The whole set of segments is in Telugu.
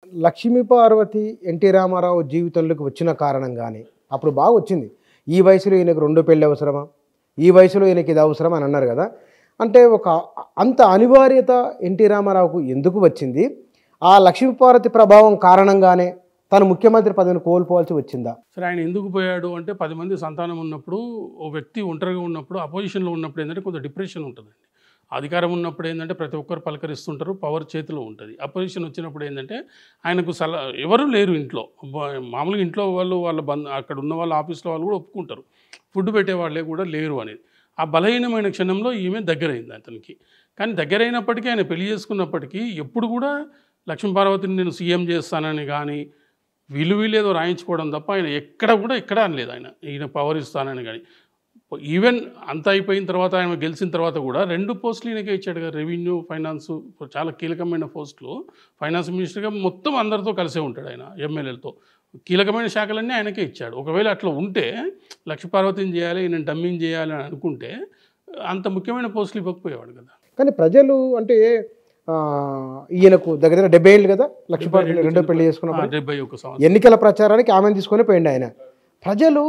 లక్ష్మీ పార్వతి ఎన్టీ రామారావు జీవితంలోకి వచ్చిన కారణంగానే అప్పుడు బాగా వచ్చింది ఈ వయసులో ఈయనకు రెండో పెళ్ళి అవసరమా ఈ వయసులో ఈయనకి ఇది అవసరం అని అన్నారు కదా అంటే ఒక అంత అనివార్యత ఎన్టీ రామారావుకు ఎందుకు వచ్చింది ఆ లక్ష్మీ పార్వతి ప్రభావం కారణంగానే తను ముఖ్యమంత్రి పదవిని కోల్పోవాల్సి వచ్చిందా సరే ఆయన ఎందుకు పోయాడు అంటే పది మంది సంతానం ఉన్నప్పుడు ఓ వ్యక్తి ఒంటరిగా ఉన్నప్పుడు అపోజిషన్లో ఉన్నప్పుడు ఏంటంటే కొంత డిప్రెషన్ ఉంటుందండి అధికారం ఉన్నప్పుడు ఏంటంటే ప్రతి ఒక్కరు పలకరిస్తుంటారు పవర్ చేతిలో ఉంటుంది అపోజిషన్ వచ్చినప్పుడు ఏంటంటే ఆయనకు సలహా ఎవరు లేరు ఇంట్లో బ- మామూలుగా ఇంట్లో వాళ్ళు వాళ్ళ బంధు అక్కడ ఉన్న వాళ్ళ ఆఫీస్లో వాళ్ళు కూడా ఒప్పుకుంటారు ఫుడ్ పెట్టే వాళ్ళే కూడా లేరు అనేది ఆ బలహీనమైన క్షణంలో ఈమె దగ్గరైంది అతనికి కానీ దగ్గరైనప్పటికీ ఆయన పెళ్లి చేసుకున్నప్పటికీ ఎప్పుడు కూడా లక్ష్మీ పార్వతిని నేను సీఎం చేస్తానని కానీ వీళ్ళు వీళ్ళు ఏదో రాయించుకోవడం తప్ప ఆయన ఎక్కడ కూడా ఎక్కడ అనలేదు ఆయన ఈయన పవర్ ఇస్తానని కానీ ఈవెన్ అంత అయిపోయిన తర్వాత ఆయన గెలిచిన తర్వాత కూడా రెండు పోస్టులు ఈయనకే ఇచ్చాడు కదా రెవెన్యూ ఫైనాన్స్ చాలా కీలకమైన పోస్టులు ఫైనాన్స్ మినిస్టర్గా మొత్తం అందరితో కలిసే ఉంటాడు ఆయన ఎమ్మెల్యేలతో కీలకమైన శాఖలన్నీ ఆయనకే ఇచ్చాడు ఒకవేళ అట్లా ఉంటే లక్ష్మీ పార్వతిని చేయాలి ఈయన డమ్మింగ్ చేయాలి అని అనుకుంటే అంత ముఖ్యమైన పోస్టులు ఇవ్వకపోయేవాడు కదా కానీ ప్రజలు అంటే ఆ, ఈయనకు దగ్గర దగ్గర డెబ్బై ఏళ్ళు కదా లక్ష్మీ పార్వతి రెండో పెళ్లి ఆ, చేసుకున్నప్పుడు డెబ్బై ఒక్క సంవత్సరం ఎన్నికల ప్రచారానికి ఆమెను తీసుకొని పోయిండు ఆయన ప్రజలు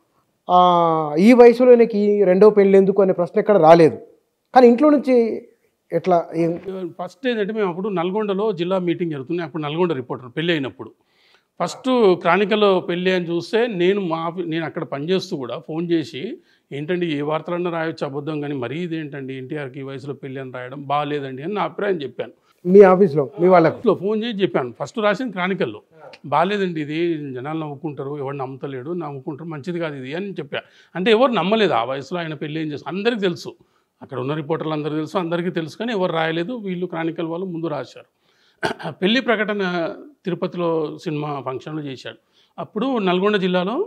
ఆ, ఈ వయసులో ఈయనకి ఈ రెండో పెళ్ళి ఎందుకు అనే ప్రశ్న ఎక్కడ రాలేదు కానీ ఇంట్లో నుంచి ఎట్లా ఏం- ఫస్ట్ ఏంటంటే మేము అప్పుడు నల్గొండలో జిల్లా మీటింగ్ జరుగుతుంది అప్పుడు నల్గొండ రిపోర్టర్ పెళ్ళి అయినప్పుడు ఫస్ట్ క్రానికల్లో పెళ్ళి అని చూస్తే నేను మా ఆఫీ- నేను అక్కడ పనిచేస్తూ కూడా ఫోన్ చేసి ఏంటండి ఏ వార్తలన్నా రాయొచ్చు అబద్ధం కానీ మరీ ఇదేంటండి ఎన్టీఆర్కి ఈ వయసులో పెళ్ళి అని రాయడం బాగాలేదండి అని నా అభిప్రాయం చెప్పాను మీ ఆఫీస్లో మీ వాళ్ళకు లో ఫోన్ చేసి చెప్పాను ఫస్ట్ రాసిన క్రానికల్లో బాగాలేదండి ఇది జనాలు నవ్వుకుంటారు ఎవరు నమ్ముతలేడు నవ్వుకుంటారు మంచిది కాదు ఇది అని చెప్పా అంటే ఎవరు నమ్మలేదు ఆ వయసులో ఆయన పెళ్ళి ఏం చేస్తారు అందరికీ తెలుసు అక్కడ ఉన్న రిపోర్టర్లు అందరికీ తెలుసు అందరికీ తెలుసు కానీ ఎవరు రాయలేదు వీళ్ళు క్రానికల్ వాళ్ళు ముందు రాశారు పెళ్లి ప్రకటన తిరుపతిలో సినిమా ఫంక్షన్లో చేశాడు అప్పుడు నల్గొండ జిల్లాలో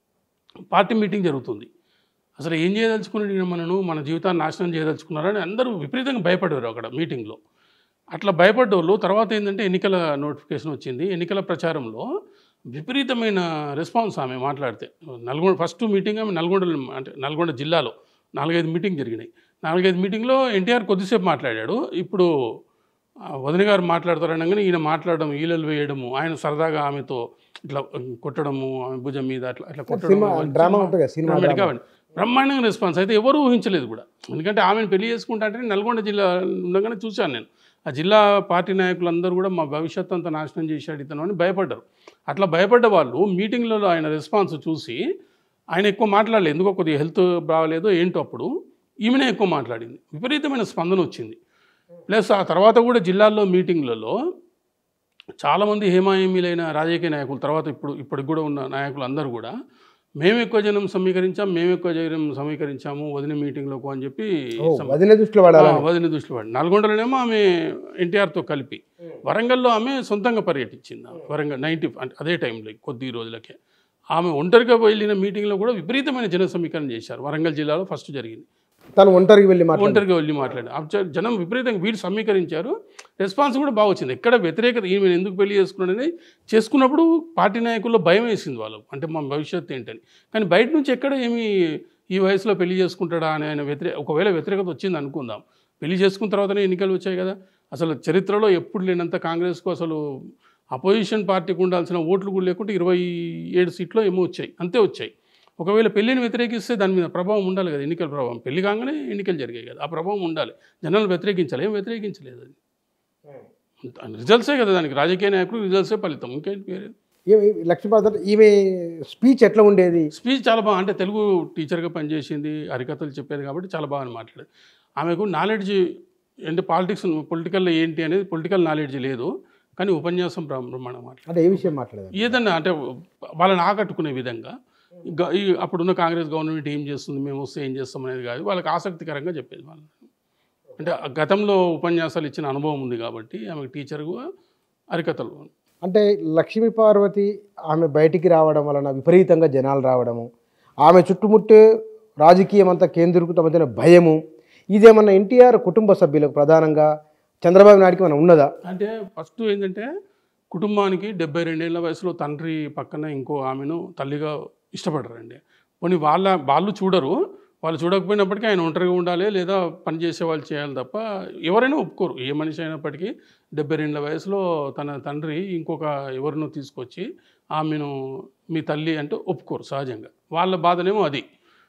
పార్టీ మీటింగ్ జరుగుతుంది అసలు ఏం చేయదలుచుకున్నాడు ఈయన మనను మన జీవితాన్ని నాశనం చేయదలుచుకున్నారని అందరూ విపరీతంగా భయపడారు అక్కడ మీటింగ్లో అట్లా భయపడ్డోళ్ళు తర్వాత ఏంటంటే ఎన్నికల నోటిఫికేషన్ వచ్చింది ఎన్నికల ప్రచారంలో విపరీతమైన రెస్పాన్స్ ఆమె మాట్లాడితే నల్గొండ ఫస్ట్ మీటింగ్ ఆమె నల్గొండ అంటే నల్గొండ జిల్లాలో నాలుగైదు మీటింగ్ జరిగినాయి నాలుగైదు మీటింగ్లో ఎన్టీఆర్ కొద్దిసేపు మాట్లాడాడు ఇప్పుడు ఆ, వదిన గారు మాట్లాడతారనగానే ఈయన మాట్లాడడం ఈలలు వేయడము ఆయన సరదాగా ఆమెతో ఇట్లా కొట్టడము ఆమె భుజం మీద అట్లా అట్లా కొట్టడం సినిమా డ్రామా ఉంటుంది కదా సినిమా డ్రామాటిక్ కాబట్టి బ్రహ్మాండంగా రెస్పాన్స్ అయితే ఎవరు ఊహించలేదు కూడా ఎందుకంటే ఆమెను పెళ్లి చేసుకుంటా అంటే నల్గొండ జిల్లా ఉండగానే చూశాను నేను ఆ జిల్లా పార్టీ నాయకులందరూ కూడా మా భవిష్యత్తు అంతా నాశనం చేశాడు ఇతను అని భయపడ్డారు అట్లా భయపడ్డ వాళ్ళు మీటింగ్లలో ఆయన రెస్పాన్స్ చూసి ఆయన ఎక్కువ మాట్లాడలేదు ఎందుకో కొద్దిగా హెల్త్ బాగాలేదో ఏంటో అప్పుడు ఈమెనే ఎక్కువ మాట్లాడింది విపరీతమైన స్పందన వచ్చింది ప్లస్ ఆ తర్వాత కూడా జిల్లాల్లో మీటింగ్లలో చాలామంది హేమాహేమీలైన రాజకీయ నాయకులు తర్వాత ఇప్పుడు ఇప్పటికి కూడా ఉన్న నాయకులు అందరూ కూడా మేము ఎక్కువ జనం సమీకరించాం మేము ఎక్కువ జనం సమీకరించాము వదిన మీటింగ్లోకి అని చెప్పి ఓ, సమ- వదిన దృష్టిలో వాడాలి ఆ, వదిన దృష్టిలో పడి నల్గొండలోనేమో ఆమె ఎన్టీఆర్తో కలిపి వరంగల్లో ఆమె సొంతంగా పర్యటించింది ఆమె. వరంగల్ నైంటీ అంటే అదే టైంలో కొద్ది రోజులకే ఆమె ఒంటరిగా వెళ్ళిన మీటింగ్లో కూడా విపరీతమైన జన సమీకరణ చేశారు వరంగల్ జిల్లాలో ఫస్ట్ జరిగింది తను ఒంటరికి వెళ్ళి మాట్లాడు ఒంటరిగా వెళ్ళి మాట్లాడి ఆ జ- జనం విపరీతంగా వీడు సమీకరించారు రెస్పాన్స్ కూడా బాగా వచ్చింది ఎక్కడ వ్యతిరేకత ఈమె ఎందుకు పెళ్లి చేసుకున్నాడని చేసుకున్నప్పుడు పార్టీ నాయకుల్లో భయం వేసింది వాళ్ళకు అంటే మా భవిష్యత్తు ఏంటని కానీ బయట నుంచి ఎక్కడ ఏమి ఈ వయసులో పెళ్లి చేసుకుంటాడా అని ఆయన వ్యతిరేక ఒకవేళ వ్యతిరేకత వచ్చింది అనుకుందాం పెళ్లి చేసుకున్న తర్వాతనే ఎన్నికలు వచ్చాయి కదా అసలు చరిత్రలో ఎప్పుడు లేనంత కాంగ్రెస్కు అసలు అపోజిషన్ పార్టీకి ఉండాల్సిన ఓట్లు కూడా లేకుంటే ఇరవై ఏడు సీట్లో ఏమో వచ్చాయి అంతే వచ్చాయి ఒకవేళ పెళ్లిని వ్యతిరేకిస్తే దాని మీద ప్రభావం ఉండాలి కదా ఎన్నికల ప్రభావం పెళ్లి కాగానే ఎన్నికలు జరిగాయి కదా ఆ ప్రభావం ఉండాలి జనాలు వ్యతిరేకించాలి ఏం వ్యతిరేకించలేదు అది రిజల్ట్సే కదా దానికి రాజకీయ నాయకులు రిజల్ట్సే ఫలితం ఇంకేంటి వేరే ఈమె- లక్ష్మీపార్వతి ఈమె స్పీచ్ ఎట్లా ఉండేది స్పీచ్ చాలా బాగా అంటే తెలుగు టీచర్గా పనిచేసింది హరికథలు చెప్పేది కాబట్టి చాలా బాగా మాట్లాడేది ఆమెకు నాలెడ్జ్ అంటే పాలిటిక్స్ పొలిటికల్లో ఏంటి అనేది పొలిటికల్ నాలెడ్జ్ లేదు కానీ ఉపన్యాసం బ్రహ్మ- బ్రహ్మాండంగా మాట్లాడేది అంటే ఏ విషయం మాట్లాడేది ఏదన్నా అంటే వాళ్ళని ఆకట్టుకునే విధంగా గ- ఈ అప్పుడున్న కాంగ్రెస్ గవర్నమెంట్ ఏం చేస్తుంది మేము వస్తే ఏం చేస్తాం అనేది కాదు వాళ్ళకి ఆసక్తికరంగా చెప్పేది వాళ్ళు అంటే ఆ గతంలో ఉపన్యాసాలు ఇచ్చిన అనుభవం ఉంది కాబట్టి ఆమె టీచర్గా అరికథలు అంటే లక్ష్మీ పార్వతి ఆమె బయటికి రావడం వలన విపరీతంగా జనాలు రావడము ఆమె చుట్టుముట్టే రాజకీయం అంతా కేంద్రీకృతమైన భయము ఇదేమన్నా ఎన్టీఆర్ కుటుంబ సభ్యులకు ప్రధానంగా చంద్రబాబు నాయుడుకి మనం ఉన్నదా అంటే ఫస్ట్ ఏంటంటే కుటుంబానికి డెబ్బై రెండేళ్ల వయసులో తండ్రి పక్కన ఇంకో ఆమెను తల్లిగా ఇష్టపడరండి పోనీ వాళ్ళ వాళ్ళు చూడరు వాళ్ళు చూడకపోయినప్పటికీ ఆయన ఒంటరిగా ఉండాలి లేదా పని చేసే వాళ్ళు చేయాలి తప్ప ఎవరైనా ఒప్పుకోరు ఏ మనిషి అయినప్పటికీ డెబ్బై రెండుల వయసులో తన తండ్రి ఇంకొక ఎవరినో తీసుకొచ్చి ఆమెను మీ తల్లి అంటే ఒప్పుకోరు సహజంగా వాళ్ళ బాధనేమో అది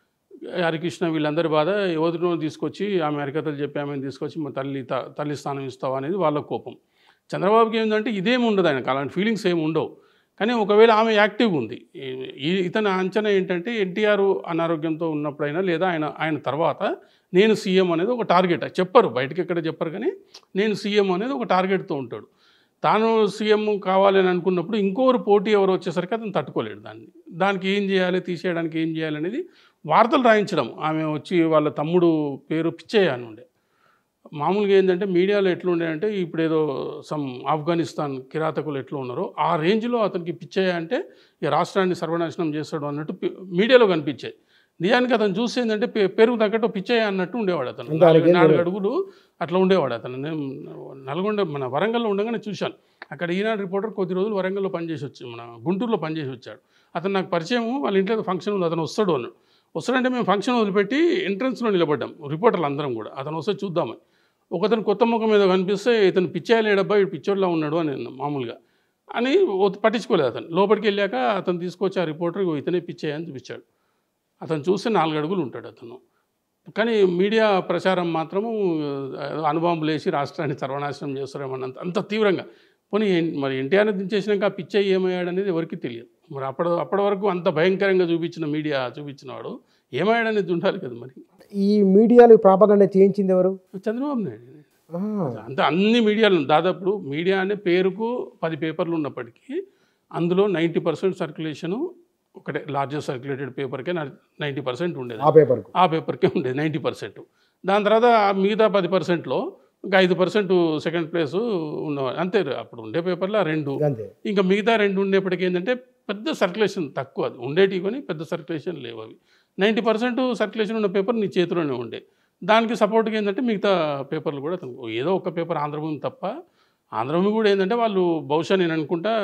హరికృష్ణ వీళ్ళందరి బాధ ఎవరినో తీసుకొచ్చి ఆమె హరికథలు చెప్పి ఆమెను తీసుకొచ్చి మా తల్లి త- తల్లి స్థానం ఇస్తావా అనేది వాళ్ళ కోపం చంద్రబాబుకి ఏంటంటే ఇదేమి ఉండదు ఆయనకు అలాంటి ఫీలింగ్స్ ఏమి ఉండవు కానీ ఒకవేళ ఆమె యాక్టివ్గా ఉంది ఈ- ఈ- ఇతని అంచనా ఏంటంటే ఎన్టీఆర్ అనారోగ్యంతో ఉన్నప్పుడైనా లేదా ఆయన ఆయన తర్వాత నేను సీఎం అనేది ఒక టార్గెట్ చెప్పరు బయటకి ఎక్కడ చెప్పరు కానీ నేను సీఎం అనేది ఒక టార్గెట్తో ఉంటాడు తాను సీఎం కావాలని అనుకున్నప్పుడు ఇంకోరు పోటీ ఎవరు వచ్చేసరికి అతను తట్టుకోలేడు దాన్ని దానికి ఏం చేయాలి తీసేయడానికి ఏం చేయాలి అనేది వార్తలు రాయించడం ఆమె వచ్చి వాళ్ళ తమ్ముడు పేరు పిచ్చయ్య అని ఉండే మామూలుగా ఏంటంటే మీడియాలో ఎట్లుండే అంటే ఇప్పుడు ఏదో సమ్ ఆఫ్ఘనిస్తాన్ కిరాతకులు ఎట్లా ఉన్నారో ఆ రేంజ్లో అతనికి పిచ్చయ్య అంటే ఈ రాష్ట్రాన్ని సర్వనాశనం చేస్తాడు అన్నట్టు పి- మీడియాలో కనిపించాయి నిజానికి అతను చూసి ఏంటంటే పె- పెరుగు తగ్గట్టు పిచ్చయ్య అన్నట్టు ఉండేవాడు అతను ఇంకా ఆయనకి ఏం నాలుగు తెలియదు. అడుగులు అట్లా ఉండేవాడు అతను నేను నల్గొండ మన వరంగల్లో ఉండగానే చూశాను అక్కడ ఈనాడు రిపోర్టర్ కొద్ది రోజులు వరంగల్లో పనిచేసి వచ్చి మన గుంటూరులో పనిచేసి వచ్చాడు అతను నాకు పరిచయం వాళ్ళ ఇంట్లో ఏదో ఫంక్షన్ ఉంది అతను వస్తాడు అన్నాడు వస్తాడంటే మేము ఫంక్షన్ వదిలిపెట్టి ఎంట్రన్స్లో నిలబడ్డాం రిపోర్టర్లు అందరం కూడా అతను వస్తే చూద్దామని ఒకతను కొత్త ముఖం మీద కనిపిస్తే ఇతను పిచ్చేయలేడబ్బా ఇటు పిచ్చోడ్లా ఉన్నాడు అని అన్నా మామూలుగా అని ఓ- పట్టించుకోలేదు అతను లోపలికి వెళ్ళాక అతను తీసుకొచ్చి ఆ రిపోర్టర్ "ఇగో ఇతనే పిచ్చేయ అని చూపించాడు అతను చూస్తే నాలుగు అడుగులు ఉంటాడు అతను కానీ మీడియా ప్రచారం మాత్రము ఆ, అణుబాంబులు వేసి రాష్ట్రాన్ని సర్వనాశనం చేస్తారేమన్నంత అంత తీవ్రంగా పోనీ ఎన్- మరి ఎన్టీఆర్ని దించేసినాక ఆ పిచ్చయ్య ఏమయ్యాడు అనేది ఎవరికి తెలియదు మరి అప్పటి అప్పటి వరకు అంత భయంకరంగా చూపించిన మీడియా చూపించినవాడు ఏమయ్యాడనేది ఉండాలి కదా మరి ఈ మీడియాలో ప్రాపగండ చేయించింది ఎవరు చంద్రబాబు నాయుడు ఆ, అంటే అన్ని మీడియాలు దాదాపు మీడియా అనే పేరుకు పది పేపర్లు ఉన్నప్పటికీ అందులో నైంటీ పర్సెంట్ సర్క్యులేషను ఒకటే లార్జెస్ట్ సర్క్యులేటెడ్ పేపర్కే నైంటీ పర్సెంట్ ఉండేది ఆ పేపర్కు ఆ పేపర్కే ఉండేది నైంటీ పర్సెంట్ దాని తర్వాత ఆ మిగతా పది పర్సెంట్లో ఇంకా ఐదు పర్సెంట్ సెకండ్ ప్లేస్ ఉన్నవాడు అంతే అప్పుడు ఉండే పేపర్లో ఆ రెండు అంతే ఇంకా మిగతా రెండు ఉండేప్పటికీ ఏంటంటే పెద్ద సర్క్యులేషన్ తక్కువ అది ఉండేటివి కానీ పెద్ద సర్క్యులేషన్ లేవు అవి నైంటీ పర్సెంట్ సర్క్యులేషన్ ఉన్న పేపర్ నీ చేతిలోనే ఉండే దానికి సపోర్ట్గా ఏంటంటే మిగతా పేపర్లు కూడా అతను ఏదో ఒక పేపర్ ఆంధ్రభూమి తప్ప ఆంధ్రభూమి కూడా ఏంటంటే వాళ్ళు బహుశా నేను అనుకుంటా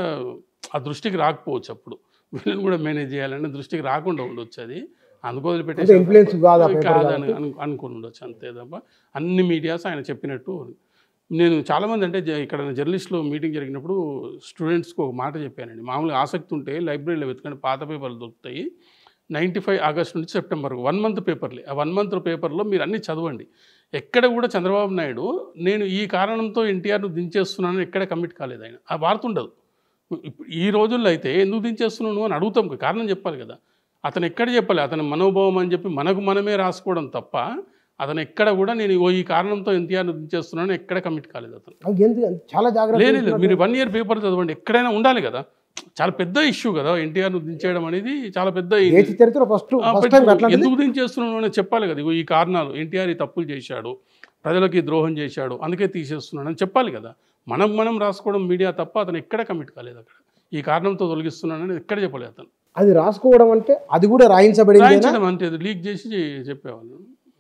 ఆ దృష్టికి రాకపోవచ్చు అప్పుడు వీళ్ళని కూడా మేనేజ్ చేయాలని దృష్టికి రాకుండా ఉండొచ్చు అది అందుకు అంటే వదిలిపెట్టేసి ఇన్ఫ్లుయెన్స్ కాదు ఆ పేపర్ కాదని అను అనుకుని ఉండొచ్చు అంతే తప్ప అన్ని మీడియాస్ ఆయన చెప్పినట్టు నేను చాలామంది అంటే జ- ఇక్కడ జర్నలిస్టులు మీటింగ్ జరిగినప్పుడు స్టూడెంట్స్కి ఒక మాట చెప్పానండి మామూలుగా ఆసక్తి ఉంటే లైబ్రరీలో వెతుకండి పాత పేపర్లు దొరుకుతాయి నైంటీ ఫైవ్ ఆగస్ట్ నుంచి సెప్టెంబర్ వన్ మంత్ పేపర్లే ఆ వన్ మంత్ పేపర్లో మీరు అన్నీ చదవండి ఎక్కడ కూడా చంద్రబాబు నాయుడు నేను ఈ కారణంతో ఎన్టీఆర్ను దించేస్తున్నాను ఎక్కడ కమిట్ కాలేదు ఆయన ఆ వార్త ఉండదు ఇప్పుడు ఈ రోజుల్లో అయితే ఎందుకు దించేస్తున్నావు నువ్వు అని అడుగుతాం కదా, కారణం చెప్పాలి కదా అతను ఎక్కడ చెప్పాలి అతని మనోభావం అని చెప్పి మనకు మనమే రాసుకోవడం తప్ప అతను ఎక్కడ కూడా నేను ఓ ఈ కారణంతో ఎన్టీఆర్ను దించేస్తున్నాను ఎక్కడ కమిట్ కాలేదు అతను అది ఎందుకు చాలా జాగ్రత్త లేదు లేదు మీరు వన్ ఇయర్ పేపర్ చదవండి ఎక్కడైనా ఉండాలి కదా చాలా పెద్ద ఇష్యూ కదా ఎన్టీఆర్ను దించేయడం అనేది చాలా పెద్ద దేశ చరిత్ర ఫస్ట్ ఆ, ఫస్ట్ పెట్టు. టైం అట్లాంటిది ఎందుకు దించేస్తున్నాను అని చెప్పాలి కదా ఇగో ఈ కారణాలు ఎన్టీఆర్ ఈ తప్పులు చేశాడు ప్రజలకి ద్రోహం చేశాడు అందుకే తీసేస్తున్నాడు అని చెప్పాలి కదా మనం మనం రాసుకోవడం మీడియా తప్ప అతను ఎక్కడ కమిట్ కాలేదు అక్కడ ఈ కారణంతో తొలగిస్తున్నానని ఎక్కడ చెప్పలేదు అతను అది రాసుకోవడం అంటే అది కూడా రాయించబడింది రాయించడం అంతే అది లీక్ చేసి చే- చెప్పేవాళ్ళు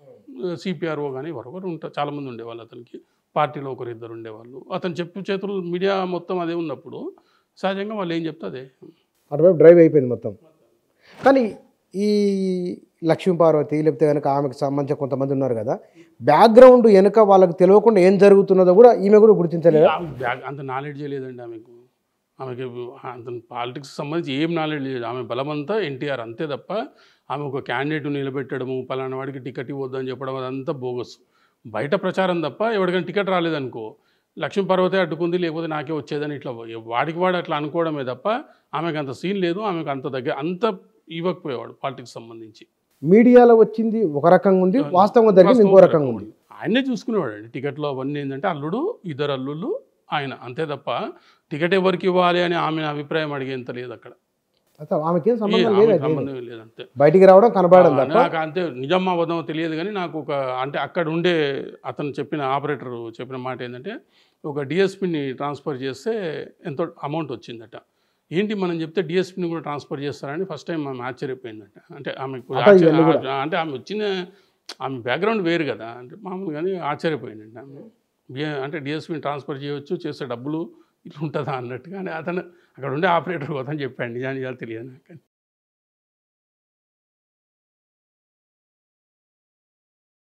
సిపిఆర్ఓ కానీ ఎవరొకరు ఉంటారు చాలామంది ఉండేవాళ్ళు అతనికి పార్టీలో ఒకరు ఇద్దరు ఉండేవాళ్ళు అతను చెప్పు చేతులు మీడియా మొత్తం అదే ఉన్నప్పుడు సహజంగా వాళ్ళు ఏం చెప్తే అదే అటువైపు డ్రైవ్ అయిపోయింది మొత్తం కానీ ఈ లక్ష్మీ పార్వతి లేకపోతే కనుక ఆమెకు సంబంధించిన కొంతమంది ఉన్నారు కదా బ్యాక్గ్రౌండ్ వెనుక వాళ్ళకి తెలియకుండా ఏం జరుగుతున్నదో కూడా ఈమె కూడా గుర్తించలేదు ఆమె బ్యాగ్ అంత నాలెడ్జ్ లేదండి ఆమెకు ఆమెకి అంత పాలిటిక్స్ సంబంధించి ఏం నాలెడ్జ్ లేదు ఆమె బలమంతా ఎన్టీఆర్ అంతే తప్ప ఆమె ఒక క్యాండిడేట్ నిలబెట్టడము పలానా వాడికి టికెట్ ఇవ్వద్దని చెప్పడం అదంతా బోగస్ బయట ప్రచారం తప్ప ఎవరికైనా టికెట్ రాలేదనుకో లక్ష్మీ పర్వతే అడ్డుకుంది లేకపోతే నాకే వచ్చేదని ఇట్లా వాడికి వాడు అట్లా అనుకోవడమే తప్ప ఆమెకు అంత సీన్ లేదు ఆమెకు అంత దగ్గర అంత ఇవ్వకపోయేవాడు పాలిటిక్స్ సంబంధించి మీడియాలో వచ్చింది ఒక రకంగా ఉంది వాస్తవంగా జరిగింది ఇంకో రకంగా ఉంది ఆయనే చూసుకునేవాడు అండి టికెట్లో అవన్నీ ఏంటంటే అల్లుడు ఇద్దరు అల్లుళ్ళు ఆయన అంతే తప్ప టికెట్ ఎవరికి ఇవ్వాలి అని ఆమె అభిప్రాయం అడిగేంత లేదు అక్కడ అసలు ఆమెకేం ఏ, సంబంధం ఆమెకు లేదు సంబంధం లేదు అంతే బయటికి రావడం కనబడడం తప్ప నాకు అంతే నిజమా అబద్ధమో తెలియదు కానీ నాకు ఒక అంటే అక్కడ ఉండే అతను చెప్పిన ఆపరేటర్ చెప్పిన మాట ఏంటంటే ఒక డిఎస్పిని ట్రాన్స్ఫర్ చేస్తే ఎంతో అమౌంట్ వచ్చిందట ఏంటి మనం చెప్తే డిఎస్పిని కూడా ట్రాన్స్ఫర్ చేస్తారని ఫస్ట్ టైం ఆమె ఆశ్చర్యపోయిందట అంటే ఆమెకు అట్లా ఆశ్చర్య- ఇవన్నీ కూడా. అంటే ఆమె వచ్చిన ఆమె బ్యాక్గ్రౌండ్ వేరు కదా అంటే మామూలుగానే ఆశ్చర్యపోయిందండి ఆమె బిఏ- అంటే డిఎస్పిని ట్రాన్స్ఫర్ చేయొచ్చు చేసే డబ్బులు ఇట్లా ఉంటుందా అన్నట్టుగా అని అతను అక్కడ ఉండే ఆపరేటర్ అతను చెప్పాడు నిజాన్ని నిజాలు తెలియదు నాకు